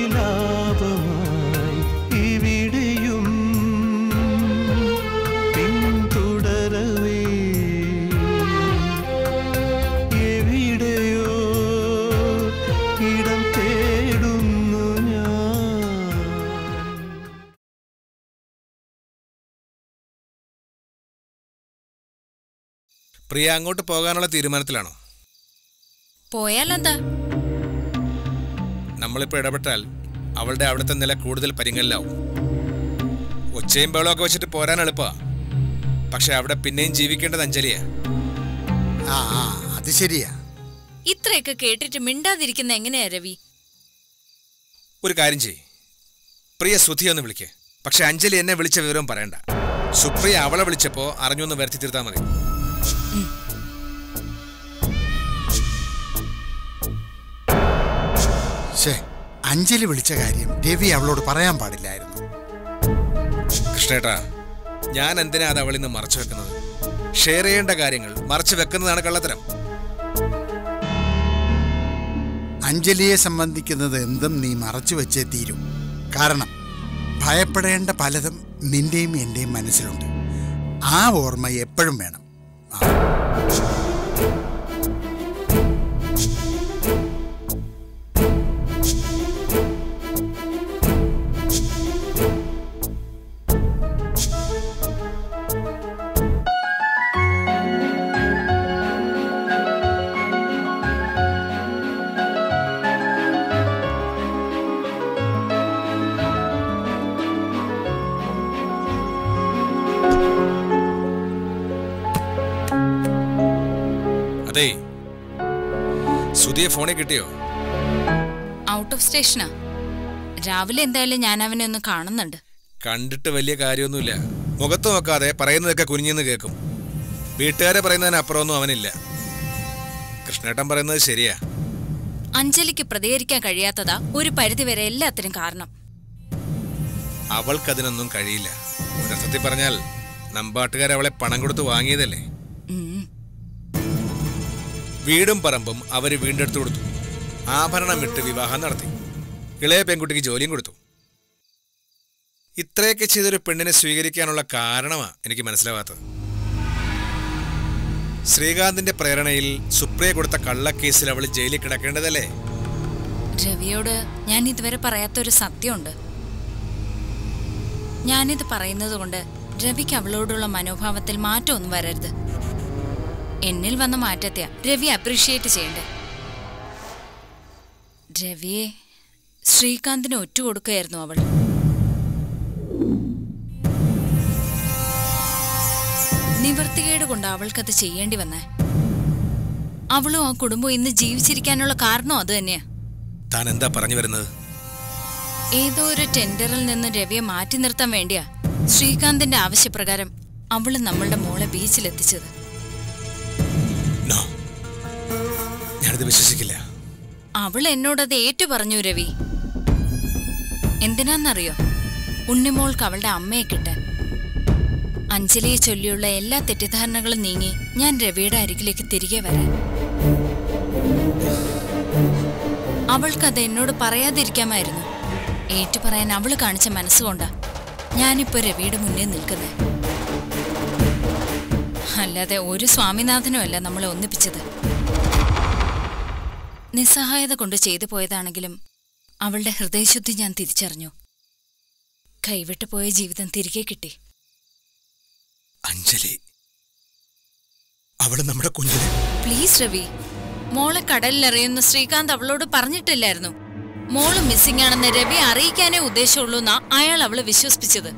വിലാപമായി ഇവിടെയും പിന്തുടരവേ എവിടെയോ ഇടം തേടുന്നു ഞാൻ പ്രിയ അങ്ങോട്ട് പോകാനുള്ള തീരുമാനത്തിലാണോ പോയാലെന്താ നമ്മളിപ്പോൾ ഇടപെട്ടാൽ അവളുടെ അവിടുത്തെ നില കൂടുതൽ പരിങ്ങലിലാവും ഒച്ചയും ബഹളമൊക്കെ വെച്ചിട്ട് പോരാൻ എളുപ്പമാ പക്ഷെ അവിടെ പിന്നെയും ജീവിക്കേണ്ടത് അഞ്ജലിയാ ആ ആ അത് ശരിയാ ഇത്രയൊക്കെ കേട്ടിട്ട് മിണ്ടാതിരിക്കുന്ന എങ്ങനെയാ രവി ഒരു കാര്യം ചെയ്യ് പ്രിയ സുധി ഒന്ന് വിളിക്കേ പക്ഷെ അഞ്ജലി എന്നെ വിളിച്ച വിവരം പറയണ്ട സുപ്രിയ അവളെ വിളിച്ചപ്പോ അറിഞ്ഞൊന്ന് വരുത്തി തീർത്താൽ മതി ശേ അഞ്ജലി വിളിച്ച കാര്യം രവി അവളോട് പറയാൻ പാടില്ലായിരുന്നു കൃഷ്ണേട്ടാ ഞാൻ എന്തിനാ അത് അവളിൽ നിന്ന് മറച്ചു വെക്കുന്നത് ഷെയർ ചെയ്യേണ്ട കാര്യങ്ങൾ മറച്ചു വെക്കുന്നതാണ് കള്ളത്തരം അഞ്ജലിയെ സംബന്ധിക്കുന്നത് എന്തും നീ മറച്ചു വെച്ചേ തീരൂ കാരണം ഭയപ്പെടേണ്ട പലതും നിന്റെയും എന്റെയും മനസ്സിലുണ്ട് ആ ഓർമ്മ എപ്പോഴും വേണം ആ. അതേ സുധിയെ ഫോണിൽ കിട്ടിയോ ഔട്ട് ഓഫ് സ്റ്റേഷനാ രാവിലെ എന്തായാലും ഞാൻ അവനെ ഒന്ന് കാണുന്നുണ്ട് കണ്ടിട്ട് വലിയ കാര്യമൊന്നുമില്ല മുഖത്ത് നോക്കാതെ പറയുന്നതൊക്കെ കുനിഞ്ഞെന്ന് കേൾക്കും വീട്ടുകാരെ പറയുന്നതിനപ്പുറമൊന്നും അവനില്ല കൃഷ്ണേട്ടൻ പറയുന്നത് ശരിയാ അഞ്ജലിക്ക് പ്രതികരിക്കാൻ കഴിയാത്തതാ ഒരു പരിധിവരെ എല്ലാത്തിനും കാരണം അവൾക്കതിനൊന്നും കഴിയില്ല ഒരർത്ഥത്തിൽ പറഞ്ഞാൽ നമ്പാട്ടുകാർ അവളെ പണം കൊടുത്ത് വാങ്ങിയതല്ലേ ഉം. വീടും പറമ്പും അവര് വീണ്ടെടുത്തു കൊടുത്തു ആഭരണം വിട്ട് വിവാഹം നടത്തി ഇളയ പെൺകുട്ടിക്ക് ജോലിയും കൊടുത്തു ഇത്രയൊക്കെ ചെയ്തൊരു പെണ്ണിനെ സ്വീകരിക്കാനുള്ള കാരണമാ എനിക്ക് മനസ്സിലാവാത്തത് ശ്രീകാന്തിന്റെ പ്രേരണയിൽ സുപ്രിയ കൊടുത്ത കള്ളക്കേസിൽ അവൾ ജയിലിൽ കിടക്കേണ്ടതല്ലേ രവിയോട് ഞാൻ ഇതുവരെ പറയാത്തൊരു സത്യമുണ്ട് ഞാനിത് പറയുന്നത് കൊണ്ട് രവിക്ക് അവളോടുള്ള മനോഭാവത്തിൽ മാറ്റമൊന്നും വരരുത് എന്നിൽ വന്ന മാറ്റത്തെയാ രവി അപ്രീഷിയേറ്റ് ചെയ്യണ്ടേ രവിയെ ശ്രീകാന്തിന് ഒറ്റുകൊടുക്കുകയായിരുന്നു അവൾ നിവർത്തികേട് കൊണ്ട് അവൾക്കത് ചെയ്യേണ്ടി വന്നേ അവളും ആ കുടുംബം ഇന്ന് ജീവിച്ചിരിക്കാനുള്ള കാരണം അത് തന്നെയാ താൻ എന്താ പറഞ്ഞു വരുന്നത് ഏതോ ഒരു ടെൻഡറിൽ നിന്ന് രവിയെ മാറ്റി നിർത്താൻ വേണ്ടിയാ ശ്രീകാന്തിന്റെ ആവശ്യപ്രകാരം അവള് നമ്മളുടെ മോളെ ബീച്ചിലെത്തിച്ചത് നോ ഞാനിത് വിശ്വസിക്കില്ല അവൾ എന്നോടത് ഏറ്റു പറഞ്ഞു രവി എന്തിനാന്നറിയോ ഉണ്ണിമോൾക്ക് അവളുടെ അമ്മയെ കിട്ടാൻ അഞ്ജലിയെ ചൊല്ലിയുള്ള എല്ലാ തെറ്റിദ്ധാരണകളും നീങ്ങി ഞാൻ രവിയുടെ അരികിലേക്ക് തിരികെ വരാൻ അവൾക്കത് എന്നോട് പറയാതിരിക്കാമായിരുന്നു ഏറ്റു പറയാൻ അവള് കാണിച്ച മനസ്സുകൊണ്ടാ ഞാനിപ്പോ രവിയുടെ മുന്നിൽ നിൽക്കുന്നത് അല്ലാതെ ഒരു സ്വാമിനാഥനും അല്ല നമ്മളെ ഒന്നിപ്പിച്ചത് നിസ്സഹായത കൊണ്ട് ചെയ്തു പോയതാണെങ്കിലും അവളുടെ ഹൃദയശുദ്ധി ഞാൻ തിരിച്ചറിഞ്ഞു കൈവിട്ടു പോയ ജീവിതം തിരികെ കിട്ടി അഞ്ജലി അവള് നമ്മുടെ കുഞ്ഞിനെ പ്ലീസ് രവി മോളെ കടലിലെറിയുന്ന ശ്രീകാന്ത് അവളോട് പറഞ്ഞിട്ടില്ലായിരുന്നു മോള് മിസ്സിംഗ് ആണെന്ന് രവി അറിയിക്കാനേ ഉദ്ദേശമുള്ളൂ എന്നാ അയാൾ അവളെ വിശ്വസിപ്പിച്ചത്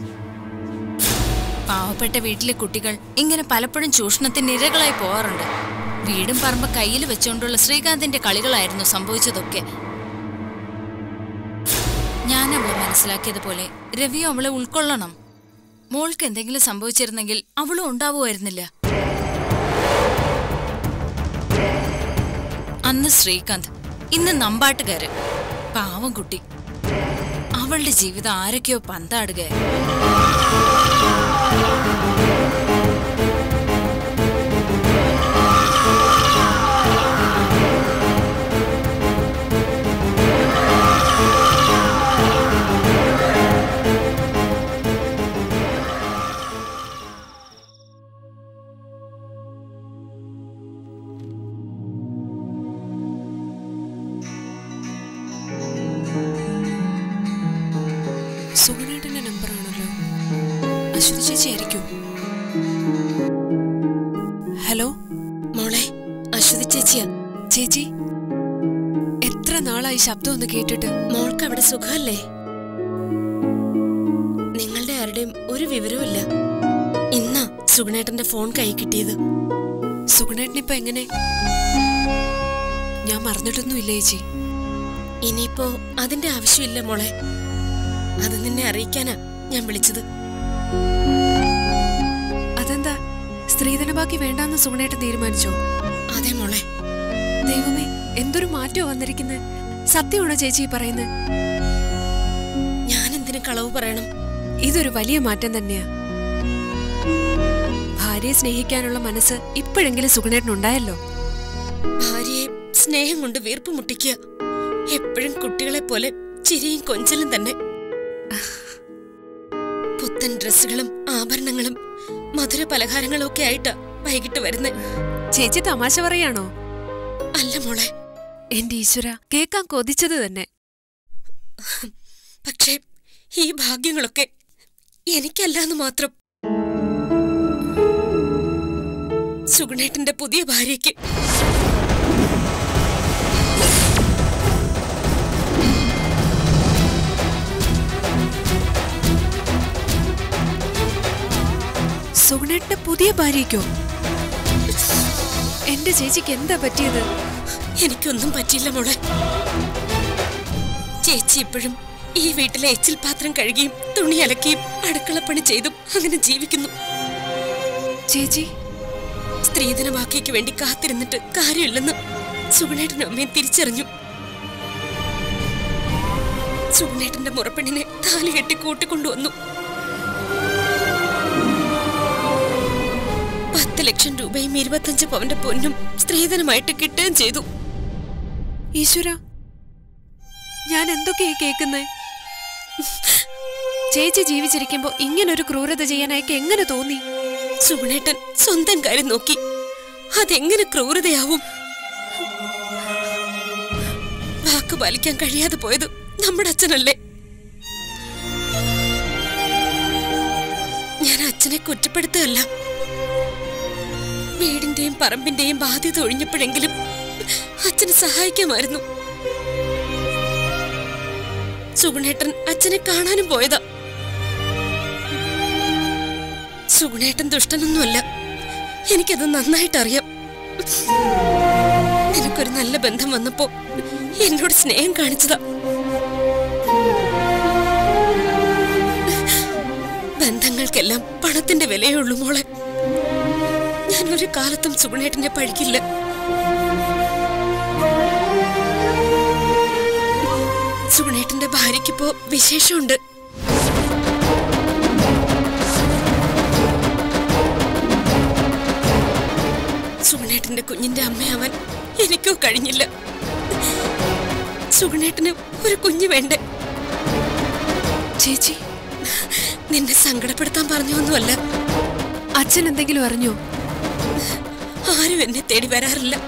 പാവപ്പെട്ട വീട്ടിലെ കുട്ടികൾ ഇങ്ങനെ പലപ്പോഴും ചൂഷണത്തിന് ഇരകളായി പോവാറുണ്ട് വീടും പറമ്പ് കയ്യിൽ വെച്ചുകൊണ്ടുള്ള ശ്രീകാന്തിന്റെ കളികളായിരുന്നു സംഭവിച്ചതൊക്കെ ഞാൻ അവളെ മനസ്സിലാക്കിയതുപോലെ രവിയും അവളെ ഉൾക്കൊള്ളണം മോൾക്ക് എന്തെങ്കിലും സംഭവിച്ചിരുന്നെങ്കിൽ അവളും ഉണ്ടാവുമായിരുന്നില്ല അന്ന് ശ്രീകാന്ത് ഇന്ന് നമ്പാട്ടുകാര് പാവം കുട്ടി അവളുടെ ജീവിതം ആരൊക്കെയോ പന്താടുകയായി ഈ ശബ്ദം ഒന്ന് കേട്ടിട്ട് മോൾക്ക് അവിടെ സുഖമല്ലേ നിങ്ങളുടെ ആരുടെയും ഒരു വിവരവുമില്ല ഇന്നാ സുഗുണേട്ടന്റെ ഫോൺ കൈ കിട്ടിയത് സുഗുണേട്ടനിപ്പൊ എങ്ങനെ ഞാൻ മറന്നിട്ടൊന്നുമില്ല ചേച്ചി ഇനിയിപ്പോ അതിന്റെ ആവശ്യമില്ല മോളെ അത് നിന്നെ അറിയിക്കാനാ ഞാൻ വിളിച്ചത് അതെന്താ സ്ത്രീധന ബാക്കി വേണ്ടാന്ന് സുഗുണേട്ടൻ തീരുമാനിച്ചോ അതെ മോളെ ദൈവമേ എന്തൊരു മാറ്റം വന്നിരിക്കുന്നത് സത്യമാണോ ചേച്ചി ഈ പറയുന്നത് ഞാൻ എന്തിനു കളവ് പറയണം ഇതൊരു വലിയ മാറ്റം തന്നെയാ ഭാര്യയെ സ്നേഹിക്കാനുള്ള മനസ്സ് ഇപ്പോഴെങ്കിലും സുഗുണേട്ടനുണ്ടായല്ലോ ഭാര്യയെ സ്നേഹം കൊണ്ട് വീർപ്പ് മുട്ടിക്കുക എപ്പോഴും കുട്ടികളെ പോലെ ചിരിയും കൊഞ്ചലും തന്നെ പുത്തൻ ഡ്രസ്സുകളും ആഭരണങ്ങളും മധുര പലഹാരങ്ങളും ഒക്കെ ആയിട്ടാ വൈകിട്ട് വരുന്നത് ചേച്ചി തമാശ പറയാണോ അല്ല മോളെ എന്റെ ഈശ്വര കേക്കാൻ കൊതിച്ചത് തന്നെ പക്ഷേ ഈ ഭാഗ്യങ്ങളൊക്കെ എനിക്കല്ലാന്ന് മാത്രം സുഗുണേട്ടന്റെ പുതിയ ഭാര്യയ്ക്ക് സുഗുണേട്ടന്റെ പുതിയ ഭാര്യയ്ക്കോ എന്റെ ചേച്ചിക്ക് എന്താ പറ്റിയത് എനിക്കൊന്നും പറ്റിയില്ല മോളെ ചേച്ചി ഇപ്പോഴും ഈ വീട്ടിലെ എച്ചിൽ പാത്രം കഴുകിയും തുണി അലക്കിയും അടുക്കളപ്പണി ചെയ്തും അങ്ങനെ ജീവിക്കുന്നു ചേച്ചി സ്ത്രീധന ബാക്കിക്ക് വേണ്ടി കാത്തിരുന്നിട്ട് കാര്യമില്ലെന്ന് സുഗുണേട്ടനും അമ്മയും തിരിച്ചറിഞ്ഞു സുഗുണേട്ടന്റെ മുറപ്പെണ്ണിനെ താലി കെട്ടി കൂട്ടിക്കൊണ്ടുവന്നു പത്ത് ലക്ഷം രൂപയും ഇരുപത്തഞ്ച് പവന്റെ പൊന്നും സ്ത്രീധനമായിട്ട് കിട്ടുകയും ചെയ്തു ഈശ്വര ഞാൻ എന്തൊക്കെയാ കേക്കുന്നേ ചേച്ചി ജീവിച്ചിരിക്കുമ്പോ ഇങ്ങനൊരു ക്രൂരത ചെയ്യാൻ അയക്ക് എങ്ങനെ തോന്നി സുഗുണേട്ടൻ സ്വന്തം കാര്യം നോക്കി അതെങ്ങനെ ക്രൂരതയാവും വാക്ക് പാലിക്കാൻ കഴിയാതെ പോയത് നമ്മുടെ അച്ഛനല്ലേ ഞാൻ അച്ഛനെ കുറ്റപ്പെടുത്തുകയല്ല വീടിന്റെയും പറമ്പിന്റെയും ബാധ്യത ഒഴിഞ്ഞപ്പോഴെങ്കിലും അച്ഛനെ സഹായിക്കാമായിരുന്നു സുഗുണേട്ടൻ അച്ഛനെ കാണാനും പോയതാ സുഗുണേട്ടൻ ദുഷ്ടനൊന്നുമല്ല എനിക്കത് നന്നായിട്ട് അറിയാം നിനക്കൊരു നല്ല ബന്ധം വന്നപ്പോ എന്നോട് സ്നേഹം കാണിച്ചതാ ബന്ധങ്ങൾക്കെല്ലാം പണത്തിന്റെ വിലയേ ഉള്ളൂ മോളെ ഞാൻ ഒരു കാലത്തും സുഗുണേട്ടനെ പഴിക്കില്ല സുഗുണേട്ടന്റെ ഭാര്യയ്ക്കിപ്പോ വിശേഷമുണ്ട് സുഗുണേട്ടന്റെ കുഞ്ഞിന്റെ അമ്മയാവാൻ എനിക്കോ കഴിഞ്ഞില്ല സുഗുണേട്ടന് ഒരു കുഞ്ഞ് വേണ്ടേ ചേച്ചി നിന്നെ സങ്കടപ്പെടുത്താൻ പറഞ്ഞൊന്നുമല്ല അച്ഛൻ എന്തെങ്കിലും അറിഞ്ഞോ ആരും എന്നെ തേടി വരാറില്ല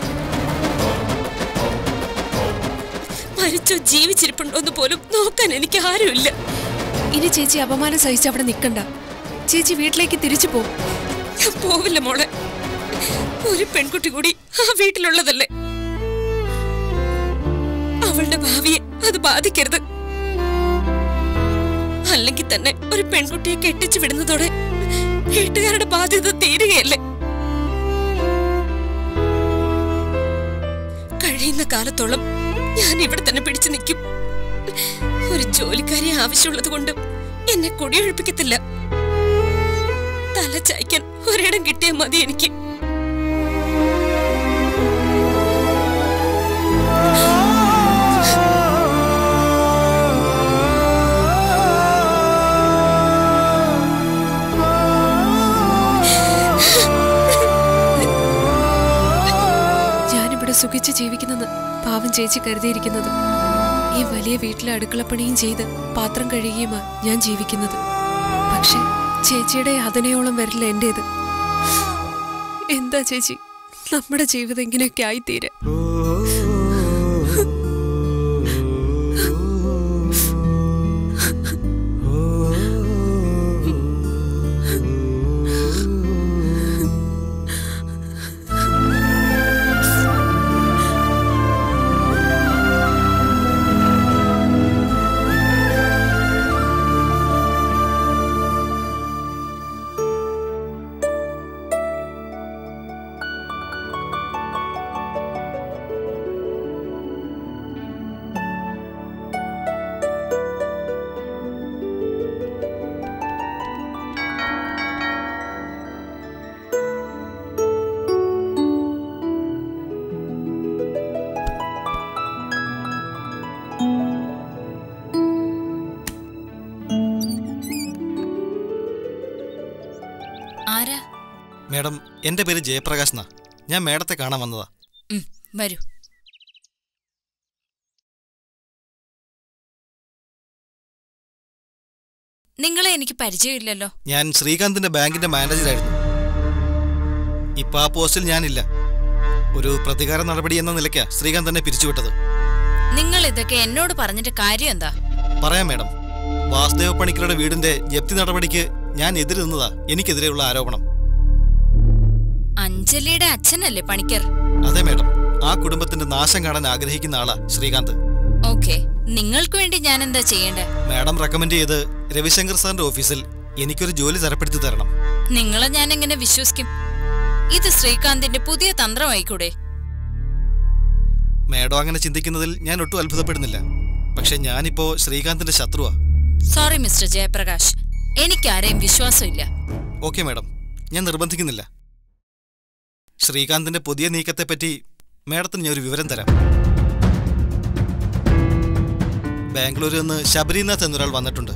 മരിച്ചോ ജീവിച്ചിരിപ്പുണ്ടോന്ന് പോലും നോക്കാൻ എനിക്ക് ആരുമില്ല ഇനി ചേച്ചി അപമാനം സഹിച്ച് അവിടെ നിൽക്കണ്ട ചേച്ചി വീട്ടിലേക്ക് തിരിച്ചു പോ ഞാൻ പോവില്ല മോളെ ഒരു പെൺകുട്ടി കൂടി ആ വീട്ടിലുള്ളതല്ലേ അവളുടെ ഭാവിയെ അത് ബാധിക്കരുത് അല്ലെങ്കിൽ തന്നെ ഒരു പെൺകുട്ടിയെ കെട്ടിച്ചു വിടുന്നതോടെ വീട്ടുകാരുടെ ബാധ്യത തീരുകയല്ലേ കഴിയുന്ന കാലത്തോളം ഞാൻ ഇവിടെ തന്നെ പിടിച്ചു നിൽക്കും ഒരു ജോലിക്കാരി ആവശ്യമുള്ളത് കൊണ്ട് എന്നെ കുടിയൊഴിപ്പിക്കത്തില്ല തല ചായ്ക്കാൻ ഒരിടം കിട്ടിയാൽ മതി എനിക്ക് ഞാനിവിടെ സുഖിച്ച് ജീവിക്കുന്നെന്ന് പാവം ചേച്ചി കരുതിയിരിക്കുന്നത് ഈ വലിയ വീട്ടിലെ അടുക്കളപ്പണിയും ചെയ്ത് പാത്രം കഴുകിയുമാ ഞാൻ ജീവിക്കുന്നത് പക്ഷെ ചേച്ചിയുടെ യാതനയോളം വരില്ല എന്റേത് എന്താ ചേച്ചി നമ്മുടെ ജീവിതം ഇങ്ങനെയൊക്കെ ആയിത്തീരെ മാഡം എൻ്റെ പേര് ജയപ്രകാശ് എന്നാ ഞാൻ മാഡത്തെ കാണാൻ വന്നതാ ഉം, വരൂ നിങ്ങളെ എനിക്ക് പരിചയമില്ലല്ലോ ഞാൻ ശ്രീകാന്തിന്റെ ബാങ്കിന്റെ മാനേജറായിരുന്നു ഇപ്പൊ ആ പോസ്റ്റിൽ ഞാനില്ല ഒരു പ്രതികാര നടപടി എന്ന നിലയ്ക്കാ ശ്രീകാന്ത് എന്നെ പിരിച്ചുവിട്ടത് നിങ്ങൾ ഇതൊക്കെ എന്നോട് പറഞ്ഞിട്ട് കാര്യം എന്താ പറയാം മാഡം വാസുദേവ പണിക്കരുടെ വീടിന്റെ ജപ്തി നടപടിക്ക് ഞാൻ എതിര് നിന്നതാ എനിക്കെതിരെയുള്ള ആരോപണം അഞ്ജലിയുടെ അച്ഛനല്ലേ പണിക്കർ അതെ മാഡം ആ കുടുംബത്തിന്റെ നാശം കാണാൻ ആഗ്രഹിക്കുന്ന ആളാ ശ്രീകാന്ത് ഓക്കെ നിങ്ങൾക്ക് വേണ്ടി ഞാൻ എന്താ ചെയ്യേണ്ടേ മാഡം റെക്കമെൻഡ് ചെയ്ത് രവിശങ്കർ സാറിന്റെ ഓഫീസിൽ എനിക്കൊരു ജോലി തരപ്പെടുത്തി തരണം നിങ്ങളെ ഞാൻ എങ്ങനെ വിശ്വസിക്കും ഇത് ശ്രീകാന്തിന്റെ പുതിയ തന്ത്രമായിക്കൂടെ മാഡം അങ്ങനെ ചിന്തിക്കുന്നതിൽ ഞാൻ ഒട്ടും അത്ഭുതപ്പെടുന്നില്ല പക്ഷെ ഞാനിപ്പോ ശ്രീകാന്തിന്റെ ശത്രുവാ സോറി മിസ്റ്റർ ജയപ്രകാശ് എനിക്കാരെയും വിശ്വാസമില്ല ഓക്കെ മാഡം ഞാൻ നിർബന്ധിക്കുന്നില്ല ശ്രീകാന്തിന്റെ പുതിയ നീക്കത്തെപ്പറ്റി മാഡത്തിന് ഞാൻ ഒരു വിവരം തരാം ബാംഗ്ലൂരിൽ നിന്ന് ശബരിനാഥ് എന്നൊരാൾ വന്നിട്ടുണ്ട്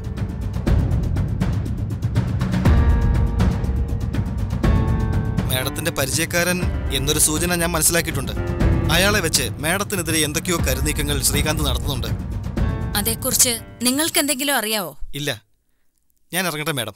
മാഡത്തിന്റെ പരിചയക്കാരൻ എന്നൊരു സൂചന ഞാൻ മനസ്സിലാക്കിയിട്ടുണ്ട് അയാളെ വെച്ച് മാഡത്തിനെതിരെ എന്തൊക്കെയോ കരുനീക്കങ്ങൾ ശ്രീകാന്ത് നടത്തുന്നുണ്ട് അതേക്കുറിച്ച് നിങ്ങൾക്ക് എന്തെങ്കിലും അറിയാവോ ഇല്ല ഞാൻ ഇറങ്ങട്ടെ മാഡം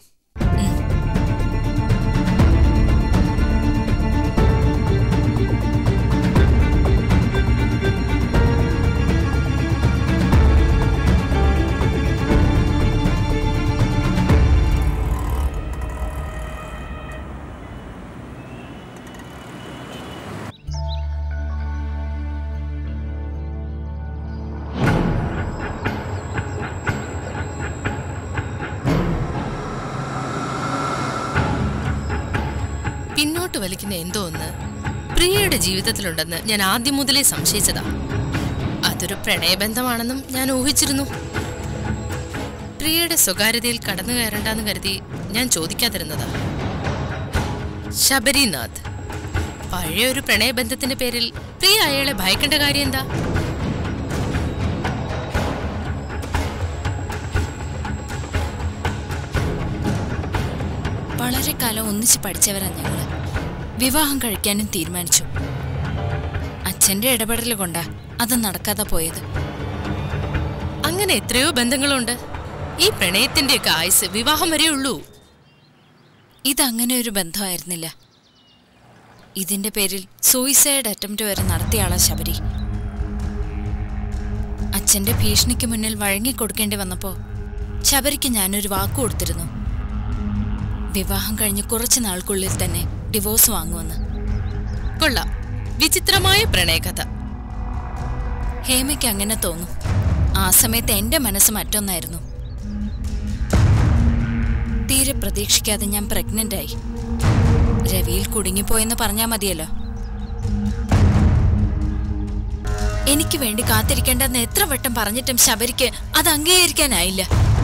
പിന്നോട്ട് വലിക്കുന്ന എന്തോ ഒന്ന് പ്രിയയുടെ ജീവിതത്തിലുണ്ടെന്ന് ഞാൻ ആദ്യം മുതലേ സംശയിച്ചതാ അതൊരു പ്രണയബന്ധമാണെന്നും ഞാൻ ഊഹിച്ചിരുന്നു പ്രിയയുടെ സ്വകാര്യതയിൽ കടന്നു കയറണ്ടെന്ന് കരുതി ഞാൻ ചോദിക്കാതിരുന്നതാ ശബരിനാഥ് പഴയ ഒരു പ്രണയബന്ധത്തിന്റെ പേരിൽ പ്രിയ അയാളെ ഭയക്കേണ്ട കാര്യം എന്താ വളരെ കാലം ഒന്നിച്ച് പഠിച്ചവരാ ഞങ്ങള് വിവാഹം കഴിക്കാനും തീരുമാനിച്ചു അച്ഛന്റെ ഇടപെടൽ കൊണ്ടാ അത് നടക്കാതെ പോയത് അങ്ങനെ എത്രയോ ബന്ധങ്ങളുണ്ട് ഈ പ്രണയത്തിന്റെയൊക്കെ ആയുസ് വിവാഹം വരെ ഉള്ളൂ ഇതങ്ങനെ ഒരു ബന്ധമായിരുന്നില്ല ഇതിന്റെ പേരിൽ സൂയിസൈഡ് അറ്റംപ്റ്റ് വരെ നടത്തിയ ആളാ ശബരി അച്ഛന്റെ ഭീഷണിക്ക് മുന്നിൽ വഴങ്ങിക്കൊടുക്കേണ്ടി വന്നപ്പോ ശബരിക്ക് ഞാനൊരു വാക്ക് കൊടുത്തിരുന്നു വിവാഹം കഴിഞ്ഞ് കുറച്ചു നാൾക്കുള്ളിൽ തന്നെ ഡിവോഴ്സ് വാങ്ങുമെന്ന് കൊള്ളാം വിചിത്രമായ പ്രണയകഥ ഹേമയ്ക്ക് അങ്ങനെ തോന്നും ആ സമയത്ത് എന്റെ മനസ്സ് മറ്റൊന്നായിരുന്നു തീരെ പ്രതീക്ഷിക്കാതെ ഞാൻ പ്രഗ്നന്റ് ആയി രവിയിൽ കുടുങ്ങിപ്പോയെന്ന് പറഞ്ഞാ മതിയല്ലോ എനിക്ക് വേണ്ടി കാത്തിരിക്കേണ്ടെന്ന് എത്ര വട്ടം പറഞ്ഞിട്ടും ശബരിക്ക് അത് അംഗീകരിക്കാനായില്ല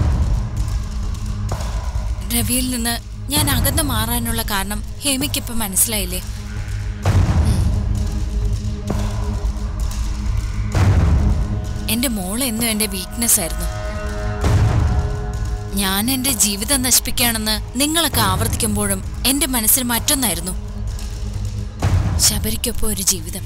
രവിയിൽ നിന്ന് ഞാൻ അകന്നു മാറാനുള്ള കാരണം ഹേമയ്ക്കിപ്പം മനസ്സിലായില്ലേ എന്റെ മോൾ എന്നും എന്റെ വീക്ക്നെസ് ആയിരുന്നു ഞാൻ എന്റെ ജീവിതം നശിപ്പിക്കുകയാണെന്ന് നിങ്ങളൊക്കെ ആവർത്തിക്കുമ്പോഴും എന്റെ മനസ്സിൽ മറ്റൊന്നായിരുന്നു ശബരിക്കൊപ്പം ഒരു ജീവിതം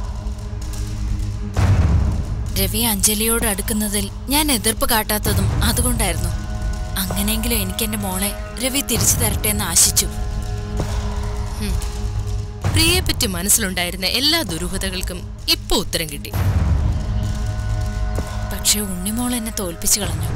രവി അഞ്ജലിയോട് അടുക്കുന്നതിൽ ഞാൻ എതിർപ്പ് കാട്ടാത്തതും അതുകൊണ്ടായിരുന്നു അങ്ങനെയെങ്കിലും എനിക്ക് എന്റെ മോളെ രവി തിരിച്ചു തരട്ടെ എന്ന് ആശിച്ചു പ്രിയയെപ്പറ്റി മനസ്സിലുണ്ടായിരുന്ന എല്ലാ ദുരൂഹതകൾക്കും ഇപ്പൊ ഉത്തരം കിട്ടി പക്ഷെ ഉണ്ണിമോൾ എന്നെ തോൽപ്പിച്ചു കളഞ്ഞു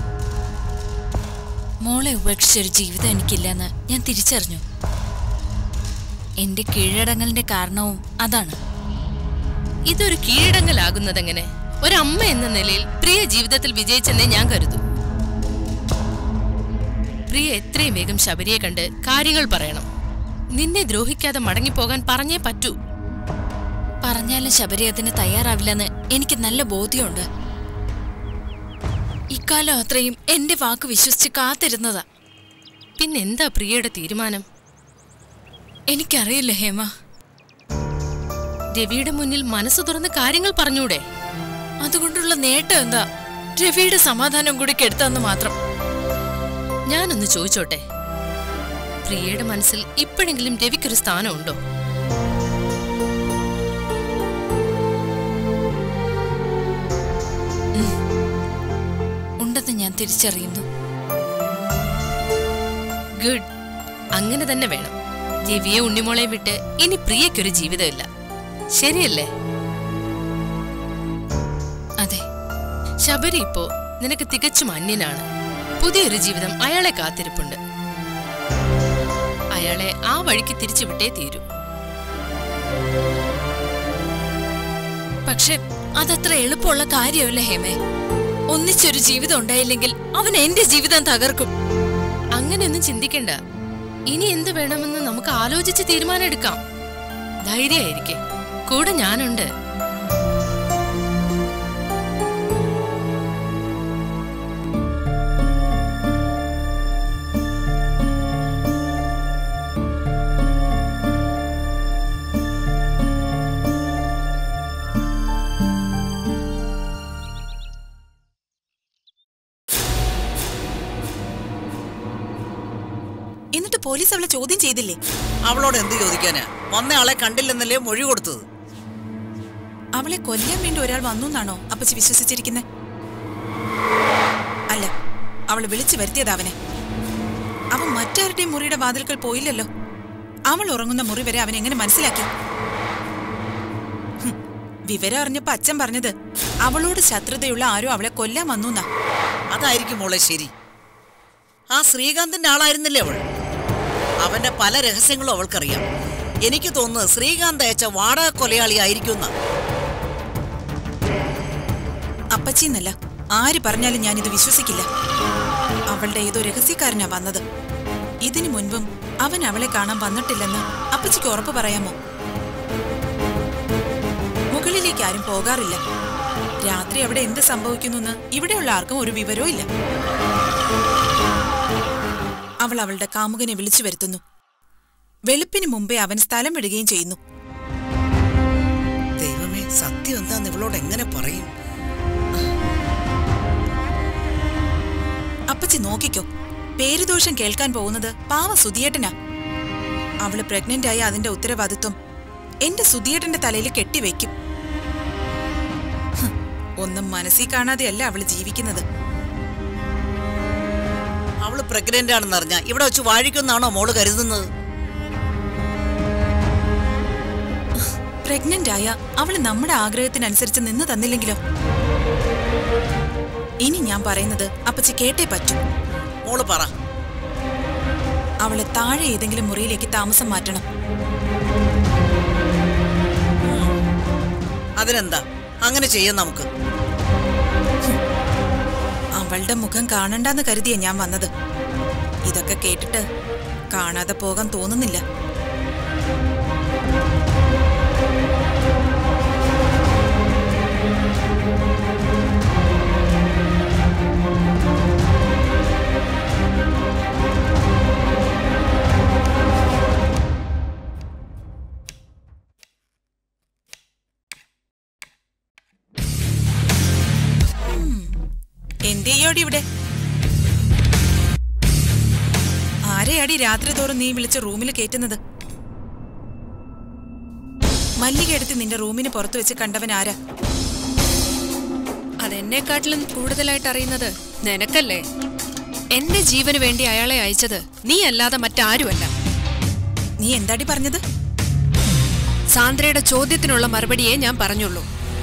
മോളെ ഉപേക്ഷിച്ചൊരു ജീവിതം എനിക്കില്ലെന്ന് ഞാൻ തിരിച്ചറിഞ്ഞു എന്റെ കീഴടങ്ങലിന്റെ കാരണവും അതാണ് ഇതൊരു കീഴടങ്ങലാകുന്നതെങ്ങനെ ഒരമ്മ എന്ന നിലയിൽ പ്രിയ ജീവിതത്തിൽ വിജയിച്ചെന്നേ ഞാൻ കരുതൂ പ്രിയ എത്രയും വേഗം ശബരിയെ കണ്ട് കാര്യങ്ങൾ പറയണം നിന്നെ ദ്രോഹിക്കാതെ മടങ്ങിപ്പോകാൻ പറഞ്ഞേ പറ്റൂ പറഞ്ഞാലും ശബരി അതിന് തയ്യാറാവില്ലെന്ന് എനിക്ക് നല്ല ബോധ്യമുണ്ട് ഇക്കാലം അത്രയും എന്റെ വാക്ക് വിശ്വസിച്ച് കാത്തിരുന്നതാ പിന്നെന്താ പ്രിയയുടെ തീരുമാനം എനിക്കറിയില്ല ഹേമ രവിയുടെ മുന്നിൽ മനസ്സ് തുറന്ന് കാര്യങ്ങൾ പറഞ്ഞൂടെ അതുകൊണ്ടുള്ള നേട്ടം എന്താ രവിയുടെ സമാധാനം കൂടി കെടുത്താന്ന് മാത്രം ഞാനൊന്ന് ചോദിച്ചോട്ടെ പ്രിയയുടെ മനസ്സിൽ ഇപ്പോഴെങ്കിലും രവിക്കൊരു സ്ഥാനമുണ്ടോ ഉണ്ടെന്ന് ഞാൻ തിരിച്ചറിയുന്നു ഗുഡ് അങ്ങനെ തന്നെ വേണം രവിയെ ഉണ്ണിമോളെ വിട്ട് ഇനി പ്രിയയ്ക്കൊരു ജീവിതമില്ല ശരിയല്ലേ അതെ ശബരി ഇപ്പോ നിനക്ക് തികച്ചും അന്യനാണ് പുതിയൊരു ജീവിതം അയാളെ കാത്തിരിപ്പുണ്ട് അയാളെ ആ വഴിക്ക് തിരിച്ചുവിട്ടേ തീരൂ പക്ഷെ അതത്ര എളുപ്പമുള്ള കാര്യമല്ല ഹേമേ ഒന്നിച്ചൊരു ജീവിതം ഉണ്ടായില്ലെങ്കിൽ അവൻ എന്റെ ജീവിതം തകർക്കും അങ്ങനെയൊന്നും ചിന്തിക്കണ്ട ഇനി എന്ത് വേണമെന്ന് നമുക്ക് ആലോചിച്ച് തീരുമാനം എടുക്കാം ധൈര്യമായിരിക്കെ കൂടെ ഞാനുണ്ട് എന്നിട്ട് പോലീസ് അവളെ ചോദ്യം ചെയ്തില്ലേ അവളോട് എന്ത് ചോദിക്കാനാ വന്നയാളെ കണ്ടില്ലെന്നല്ലേ മൊഴി കൊടുത്തത് അവളെ കൊല്ലാൻ വേണ്ടി ഒരാൾ വന്നു എന്നാണോ അപ്പച്ചി വിശ്വസിച്ചിരിക്കുന്നത് അല്ല അവൾ വിളിച്ചു വരുത്തിയത് അവനെ അവൻ മറ്റാരുടെയും മുറിയുടെ വാതിൽക്കൽ പോയില്ലല്ലോ അവൾ ഉറങ്ങുന്ന മുറി വരെ അവൻ എങ്ങനെ മനസ്സിലാക്കി ഹും, വിവരം അറിഞ്ഞപ്പോ അച്ഛൻ പറഞ്ഞത് അവളോട് ശത്രുതയുള്ള ആരോ അവളെ കൊല്ലാൻ വന്നു എന്നാ അതായിരിക്കും മോളെ ശരി ആ ശ്രീകാന്തിന്റെ ആളായിരുന്നില്ലേ അവൾ അവന്റെ പല രഹസ്യങ്ങളും അവൾക്കറിയാം എനിക്ക് തോന്നുന്നത് ശ്രീകാന്ത് അയച്ച വാടക കൊലയാളി ആയിരിക്കും അപ്പച്ചി എന്നല്ല ആര് പറഞ്ഞാലും ഞാനിത് വിശ്വസിക്കില്ല അവളുടെ ഏതോ രഹസ്യക്കാരനാ വന്നത് ഇതിനു മുൻപും അവൻ അവളെ കാണാൻ വന്നിട്ടില്ലെന്ന് അപ്പച്ചിക്ക് ഉറപ്പ് പറയാമോ മുകളിലേക്ക് ആരും പോകാറില്ല രാത്രി അവിടെ എന്ത് സംഭവിക്കുന്നു ഇവിടെയുള്ള ആർക്കും ഒരു വിവരവും ഇല്ല അവൾ അവളുടെ കാമുകനെ വിളിച്ചു വരുത്തുന്നു വെളുപ്പിന് മുമ്പേ അവൻ സ്ഥലം വിടുകയും ചെയ്യുന്നു ദൈവമേ സത്യം എന്താന്ന് ഇവളോട് എങ്ങനെ പറയും അപ്പച്ചി നോക്കിക്കോ പേരുദോഷം കേൾക്കാൻ പോകുന്നത് പാവ സുധിയേട്ടനാ അവള് പ്രഗ്നന്റ് ആയ അതിന്റെ ഉത്തരവാദിത്വം എന്റെ സുധിയേട്ടന്റെ തലയിൽ കെട്ടിവെക്കും ഹ്, ഒന്നും മനസ്സിൽ കാണാതെയല്ല അവള് ജീവിക്കുന്നത് അവള് പ്രഗ്നന്റ് ആണെന്ന് അറിഞ്ഞ ഇവിടെ വെച്ച് വാഴിക്കുന്നാണോ മോള് കരുതുന്നത് പ്രഗ്നന്റ് ആയ അവള് നമ്മുടെ ആഗ്രഹത്തിനനുസരിച്ച് നിന്ന് തന്നില്ലെങ്കിലോ ഇനി ഞാൻ പറയുന്നത് അപ്പച്ചി കേട്ടേ പറ്റൂ മോള് പറ അവളെ താഴെ ഏതെങ്കിലും മുറിയിലേക്ക് താമസം മാറ്റണം അതിനെന്താ അങ്ങനെ ചെയ്യാം നമുക്ക് അവളുടെ മുഖം കാണണ്ടെന്ന് കരുതിയ ഞാൻ വന്നത് ഇതൊക്കെ കേട്ടിട്ട് കാണാതെ പോകാൻ തോന്നുന്നില്ല എന്തെയ്യോടി ഇവിടെ ആരെയാടി രാത്രി തോറും നീ വിളിച്ച് റൂമിൽ കയറ്റുന്നത് മല്ലിക എടുത്ത് നിന്റെ റൂമിന് പുറത്തു വെച്ച് കണ്ടവൻ ആരാ അതെന്നെക്കാട്ടിലും കൂടുതലായിട്ട് അറിയുന്നത് നിനക്കല്ലേ എന്റെ ജീവന് വേണ്ടി അയാളെ അയച്ചത് നീ അല്ലാതെ മറ്റാരുമല്ല നീ എന്താടി പറഞ്ഞത് സാന്ദ്രയുടെ ചോദ്യത്തിനുള്ള മറുപടിയേ ഞാൻ പറഞ്ഞുള്ളൂ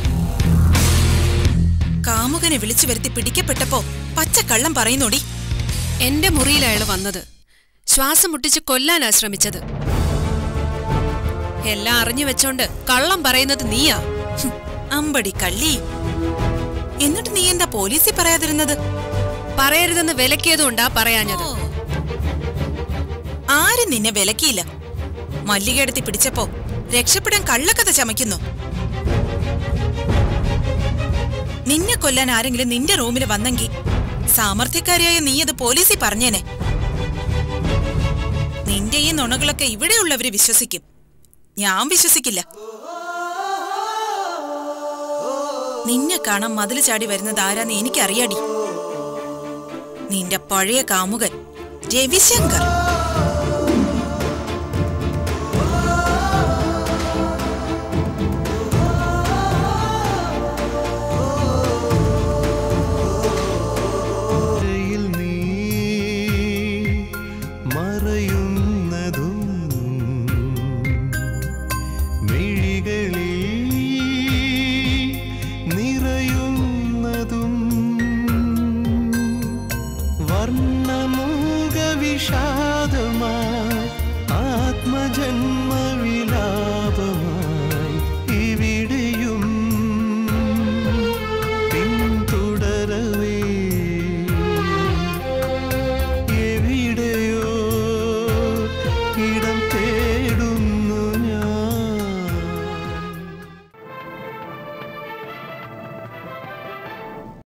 കാമുകനെ വിളിച്ചു വരുത്തി പിടിക്കപ്പെട്ടപ്പോ പച്ചക്കള്ളം പറയുന്നോടി എന്റെ മുറിയിൽ അയാൾ വന്നത് ശ്വാസം മുട്ടിച്ച് കൊല്ലാനാ ശ്രമിച്ചത് എല്ലാം അറിഞ്ഞു വെച്ചോണ്ട് കള്ളം പറയുന്നത് നീയാ ഹും, അമ്പടി കള്ളി എന്നിട്ട് നീ എന്താ പോലീസിൽ പറയാതിരുന്നത് പറയരുതെന്ന് വിലക്കിയതുകൊണ്ടാ പറയാഞ്ഞത് ആരും നിന്നെ വിലക്കിയില്ല മല്ലികയെടുത്തി പിടിച്ചപ്പോ രക്ഷപ്പെടാൻ കള്ളക്കഥ ചമയ്ക്കുന്നു നിന്നെ കൊല്ലാൻ ആരെങ്കിലും നിന്റെ റൂമിൽ വന്നെങ്കിൽ സാമർത്ഥ്യക്കാരിയായ നീ അത് പോലീസിൽ പറഞ്ഞേനെ നിന്റെ ഈ നുണകളൊക്കെ ഇവിടെയുള്ളവര് വിശ്വസിക്കും ഞാൻ വിശ്വസിക്കില്ല നിന്നെ കാണാൻ മതില് ചാടി വരുന്നത് ആരാന്ന് എനിക്കറിയാടി നിന്റെ പഴയ കാമുകൻ രവിശങ്കർ